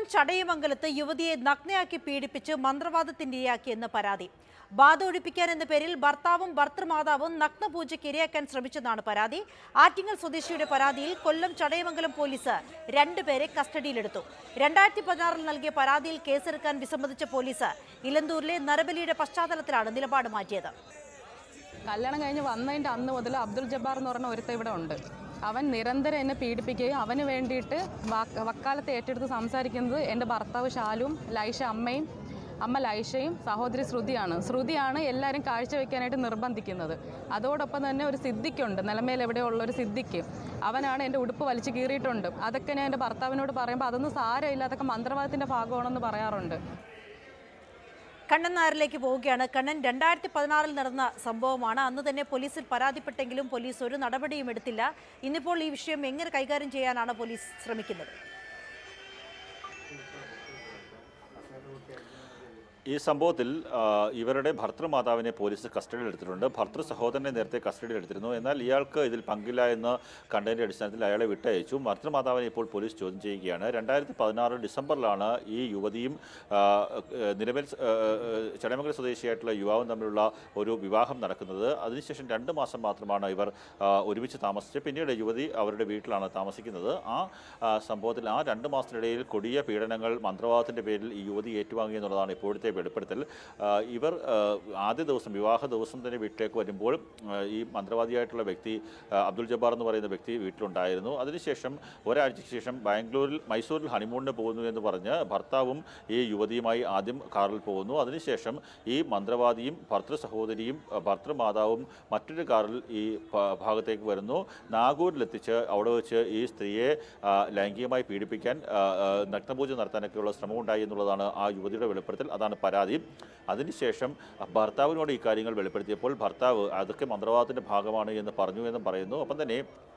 ചടയമംഗലത്ത് യുവതിയെ നഗ്നയാക്കി പീഡിപ്പിച്ച് മന്ത്രവാദത്തിനിരയാക്കിയെന്ന് പരാതി ബാധ ഒഴിപ്പിക്കാൻ എന്ന പേരിൽ ഭർത്താവും ഭർത്തൃമാതാവും നഗ്നപൂജയ്ക്ക് ഇരയാക്കാൻ ശ്രമിച്ചെന്നാണ് പരാതി ആറ്റിങ്ങൽ സ്വദേശിയുടെ പരാതിയിൽ കൊല്ലം ചടയമംഗലം പോലീസ് രണ്ടുപേരെ കസ്റ്റഡിയിലെടുത്തു രണ്ടായിരത്തി പതിനാറിൽ നൽകിയ പരാതിയിൽ കേസെടുക്കാൻ വിസമ്മതിച്ച പോലീസ് ഇലന്തൂരിലെ നരബലിയുടെ പശ്ചാത്തലത്തിലാണ് നിലപാട് മാറ്റിയത് കല്യാണം കഴിഞ്ഞ് വന്നതിൻ്റെ അന്ന് മുതൽ അബ്ദുൽ ജബ്ബാർ എന്ന് പറഞ്ഞ ഒരുത്ത ഇവിടെ ഉണ്ട് അവൻ നിരന്തരം എന്നെ പീഡിപ്പിക്കുകയും അവന് വേണ്ടിയിട്ട് വാക്ക് വക്കാലത്ത് ഏറ്റെടുത്ത് സംസാരിക്കുന്നത് എൻ്റെ ഭർത്താവ് ഷാലും ലൈഷ അമ്മയും അമ്മ ലൈഷയും സഹോദരി ശ്രുതിയാണ് ശ്രുതിയാണ് എല്ലാവരും കാഴ്ചവെക്കാനായിട്ട് നിർബന്ധിക്കുന്നത് അതോടൊപ്പം തന്നെ ഒരു സിദ്ധിക്കുണ്ട് നിലമേൽ എവിടെയുള്ള ഒരു സിദ്ധിക്ക് അവനാണ് എൻ്റെ ഉടുപ്പ് വലിച്ചു കീറിയിട്ടുണ്ട് അതൊക്കെ ഞാൻ എൻ്റെ ഭർത്താവിനോട് പറയുമ്പോൾ അതൊന്നും സാരമില്ല അതൊക്കെ മന്ത്രവാദത്തിൻ്റെ ഭാഗമാണെന്ന് പറയാറുണ്ട് കണ്ണൻ നായരിലേക്ക് പോവുകയാണ് കണ്ണൻ രണ്ടായിരത്തി പതിനാറിൽ നടന്ന സംഭവമാണ് അന്ന് തന്നെ പോലീസിൽ പരാതിപ്പെട്ടെങ്കിലും പോലീസ് ഒരു നടപടിയും എടുത്തില്ല ഇന്നിപ്പോൾ ഈ വിഷയം എങ്ങനെ കൈകാര്യം ചെയ്യാനാണ് പോലീസ് ശ്രമിക്കുന്നത് ഈ സംഭവത്തിൽ ആ, ഇവരുടെ ഭർത്തൃമാതാവിനെ പോലീസ് കസ്റ്റഡിയിൽ എടുത്തിട്ടുണ്ട് ഭർത്തൃ സഹോദരനെ നേരത്തെ കസ്റ്റഡിയിൽ എടുത്തിരുന്നു എന്നാൽ ഇയാൾക്ക് ഇതിൽ പങ്കില്ല എന്ന് കണ്ടതിൻ്റെ അടിസ്ഥാനത്തിൽ അയാളെ വിട്ടയച്ചു ഭർത്തൃമാതാവിനെ ഇപ്പോൾ പോലീസ് ചോദ്യം ചെയ്യുകയാണ് രണ്ടായിരത്തി പതിനാറ് ഡിസംബറിലാണ് ഈ യുവതിയും ആ, ഏഹ്, നിലവിൽ ആ, ഏഹ്, ചടയമംഗലം സ്വദേശിയായിട്ടുള്ള യുവാവും തമ്മിലുള്ള ഒരു വിവാഹം നടക്കുന്നത് അതിനുശേഷം രണ്ട് മാസം മാത്രമാണ് ഇവർ ആ, ഒരുമിച്ച് താമസിച്ചത് പിന്നീട് യുവതി അവരുടെ വീട്ടിലാണ് താമസിക്കുന്നത് ആ ആ, സംഭവത്തിൽ ആ രണ്ട് മാസത്തിനിടയിൽ കൊടിയ പീഡനങ്ങൾ മന്ത്രവാദത്തിൻ്റെ പേരിൽ ഈ യുവതി ഏറ്റുവാങ്ങി എന്നുള്ളതാണ് ഇപ്പോഴത്തെ വെളിപ്പെടുത്തൽ ആ, ഇവർ ആ, ആദ്യ ദിവസം വിവാഹ ദിവസം തന്നെ വീട്ടിലേക്ക് വരുമ്പോൾ ആ, ഈ മന്ത്രവാദിയായിട്ടുള്ള വ്യക്തി ആ, അബ്ദുൽ ജബ്ബാർ എന്ന് പറയുന്ന വ്യക്തി വീട്ടിലുണ്ടായിരുന്നു അതിനുശേഷം ഒരാഴ്ചയ്ക്ക് ശേഷം ബാംഗ്ലൂരിൽ മൈസൂരിൽ ഹണിമൂണിന് പോകുന്നു എന്ന് പറഞ്ഞ് ഭർത്താവും ഈ യുവതിയുമായി ആദ്യം കാറിൽ പോകുന്നു അതിനുശേഷം ഈ മന്ത്രവാദിയും ഭർത്തൃ സഹോദരിയും ആ, ഭർത്തൃമാതാവും മറ്റൊരു കാറിൽ ഈ ഭ- ഭാഗത്തേക്ക് വരുന്നു നാഗൂരിലെത്തിച്ച് അവിടെ വെച്ച് ഈ സ്ത്രീയെ ആ, ലൈംഗികമായി പീഡിപ്പിക്കാൻ ആ, ആ, നഗ്നപൂജ നടത്താനൊക്കെയുള്ള ശ്രമം ഉണ്ടായി എന്നുള്ളതാണ് ആ യുവതിയുടെ വെളിപ്പെടുത്തൽ അതാണ് പരാതി അതിനുശേഷം ഭർത്താവിനോട് ഈ കാര്യങ്ങൾ വെളിപ്പെടുത്തിയപ്പോൾ ഭർത്താവ് അതൊക്കെ മന്ത്രവാദത്തിൻ്റെ ഭാഗമാണ് എന്ന് പറഞ്ഞു എന്നും പറയുന്നു അപ്പം തന്നെ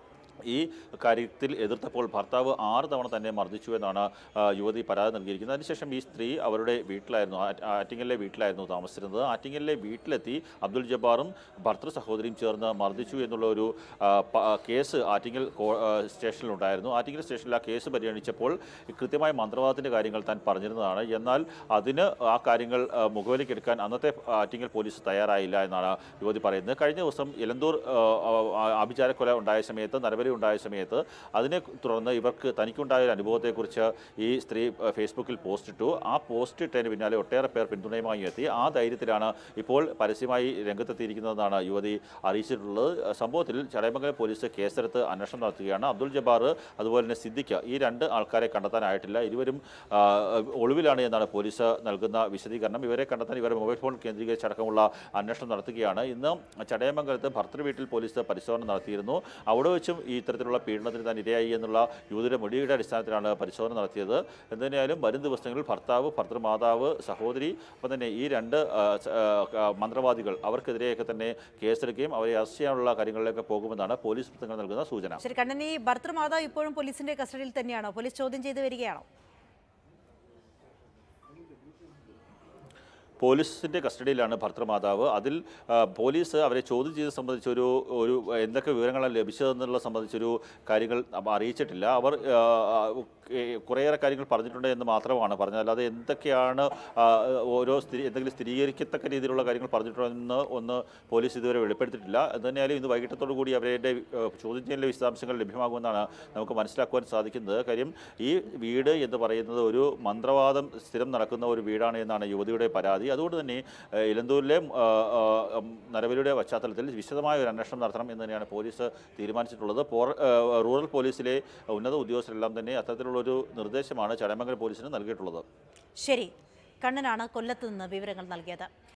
ഈ കാര്യത്തിൽ എതിർത്തപ്പോൾ ഭർത്താവ് ആറ് തവണ തന്നെ മർദ്ദിച്ചു എന്നാണ് ആ, യുവതി പരാതി നൽകിയിരിക്കുന്നത് അതിനുശേഷം ഈ സ്ത്രീ അവരുടെ വീട്ടിലായിരുന്നു ആ- ആറ്റിങ്ങലിലെ വീട്ടിലായിരുന്നു താമസിച്ചിരുന്നത് ആറ്റിങ്ങലിലെ വീട്ടിലെത്തി അബ്ദുൽ ജബ്ബാറും ഭർത്തൃ സഹോദരിയും ചേർന്ന് മർദ്ദിച്ചു എന്നുള്ള ഒരു ആ, പ- ആ, കേസ് ആറ്റിങ്ങൽ കോ- ആ, സ്റ്റേഷനിലുണ്ടായിരുന്നു ആറ്റിങ്ങൽ സ്റ്റേഷനിൽ ആ കേസ് പരിഗണിച്ചപ്പോൾ കൃത്യമായ മന്ത്രവാദത്തിൻ്റെ കാര്യങ്ങൾ താൻ പറഞ്ഞിരുന്നതാണ് എന്നാൽ അതിന് ആ കാര്യങ്ങൾ ആ, മുഖവിലേക്ക് എടുക്കാൻ അന്നത്തെ ആറ്റിങ്ങൽ പോലീസ് തയ്യാറായില്ല എന്നാണ് യുവതി പറയുന്നത് കഴിഞ്ഞ ദിവസം ഇലന്തൂർ ആ, ആ, ആഭിചാരക്കൊല ഉണ്ടായ സമയത്ത് നരബലി ഉണ്ടായ സമയത്ത് അതിനെ തുടർന്ന് ഇവർക്ക് തനിക്കുണ്ടായ ഒരു അനുഭവത്തെക്കുറിച്ച് ഈ സ്ത്രീ ആ, ഫേസ്ബുക്കിൽ പോസ്റ്റ് ഇട്ടു ആ പോസ്റ്റ് ഇട്ടതിന് പിന്നാലെ ഒട്ടേറെ പേർ പിന്തുണയുമായി എത്തി ആ ധൈര്യത്തിലാണ് ഇപ്പോൾ പരസ്യമായി രംഗത്തെത്തിയിരിക്കുന്നതെന്നാണ് യുവതി അറിയിച്ചിട്ടുള്ളത് സംഭവത്തിൽ ചടയമംഗലം പോലീസ് കേസെടുത്ത് അന്വേഷണം നടത്തുകയാണ് അബ്ദുൽ ജബ്ബാർ അതുപോലെ തന്നെ സിദ്ദിഖ് ഈ രണ്ട് ആൾക്കാരെ കണ്ടെത്താനായിട്ടില്ല ഇരുവരും ആ, ഒളിവിലാണ് എന്നാണ് പോലീസ് നൽകുന്ന വിശദീകരണം ഇവരെ കണ്ടെത്താൻ ഇവരുടെ മൊബൈൽ ഫോൺ കേന്ദ്രീകരിച്ചടക്കമുള്ള അന്വേഷണം നടത്തുകയാണ് ഇന്ന് ചടയമംഗലത്ത് ഭർത്തൃ വീട്ടിൽ പോലീസ് പരിശോധന നടത്തിയിരുന്നു അവിടെ വെച്ചും ഈ ഇത്തരത്തിലുള്ള പീഡനത്തിന് താൻ ഇരയായി എന്നുള്ള യുവതിയുടെ മൊഴിയുടെ അടിസ്ഥാനത്തിലാണ് പരിശോധന നടത്തിയത് എന്തായാലും വരും ദിവസങ്ങളിൽ ഭർത്താവ് ഭർത്തൃമാതാവ് സഹോദരി ഒപ്പം തന്നെ ഈ രണ്ട് ആ, സ- ആ, മന്ത്രവാദികൾ അവർക്കെതിരെയൊക്കെ തന്നെ കേസെടുക്കുകയും അവരെ അറസ്റ്റ് ചെയ്യാനുള്ള കാര്യങ്ങളിലേക്ക് പോകുമെന്നാണ് പോലീസ് വൃത്തങ്ങൾ നൽകുന്ന സൂചന ശരി കണ്ണൻ ഈ ഭർത്തൃമാതാവ് ഇപ്പോഴും പോലീസിന്റെ കസ്റ്റഡിയിൽ തന്നെയാണോ പോലീസ് ചോദ്യം ചെയ്ത് വരികയാണോ പോലീസിൻ്റെ കസ്റ്റഡിയിലാണ് ഭർത്തൃമാതാവ് അതിൽ ആ, പോലീസ് അവരെ ചോദ്യം ചെയ്ത് സംബന്ധിച്ചൊരു ഒരു എന്തൊക്കെ വിവരങ്ങളാണ് ലഭിച്ചതെന്നുള്ള സംബന്ധിച്ചൊരു കാര്യങ്ങൾ അവ അറിയിച്ചിട്ടില്ല അവർ ആ, ആ, ഏ, കുറേയേറെ കാര്യങ്ങൾ പറഞ്ഞിട്ടുണ്ട് എന്ന് മാത്രമാണ് പറഞ്ഞത് അല്ലാതെ എന്തൊക്കെയാണ് ആ, ഓരോ സ്ഥിരി എന്തെങ്കിലും സ്ഥിരീകരിക്കത്തക്ക രീതിയിലുള്ള കാര്യങ്ങൾ പറഞ്ഞിട്ടുണ്ടെന്ന് ഒന്ന് പോലീസ് ഇതുവരെ വെളിപ്പെടുത്തിയിട്ടില്ല എന്തായാലും ഇന്ന് വൈകിട്ടത്തോടു കൂടി അവരുടെ ആ, ചോദ്യം ചെയ്യലിലെ വിശദാംശങ്ങൾ ലഭ്യമാകുമെന്നാണ് നമുക്ക് മനസ്സിലാക്കുവാൻ സാധിക്കുന്നത് കാര്യം ഈ വീട് എന്ന് പറയുന്നത് ഒരു മന്ത്രവാദം സ്ഥിരം നടക്കുന്ന ഒരു വീടാണ് എന്നാണ് യുവതിയുടെ പരാതി അതുകൊണ്ട് തന്നെ ആ, ഇലന്തൂരിലെ ആ, ആ, ഉം, നരബലിയുടെ പശ്ചാത്തലത്തിൽ വിശദമായ ഒരു അന്വേഷണം നടത്തണം എന്ന് തന്നെയാണ് പോലീസ് തീരുമാനിച്ചിട്ടുള്ളത് പോർ- ആ, റൂറൽ പോലീസിലെ ഉന്നത ഉദ്യോഗസ്ഥരെല്ലാം തന്നെ അത്തരത്തിലുള്ളൊരു നിർദ്ദേശമാണ് ചടയമംഗലം പോലീസിന് നൽകിയിട്ടുള്ളത് ശരി കണ്ണനാണ് കൊല്ലത്ത് നിന്ന് വിവരങ്ങൾ നൽകിയത്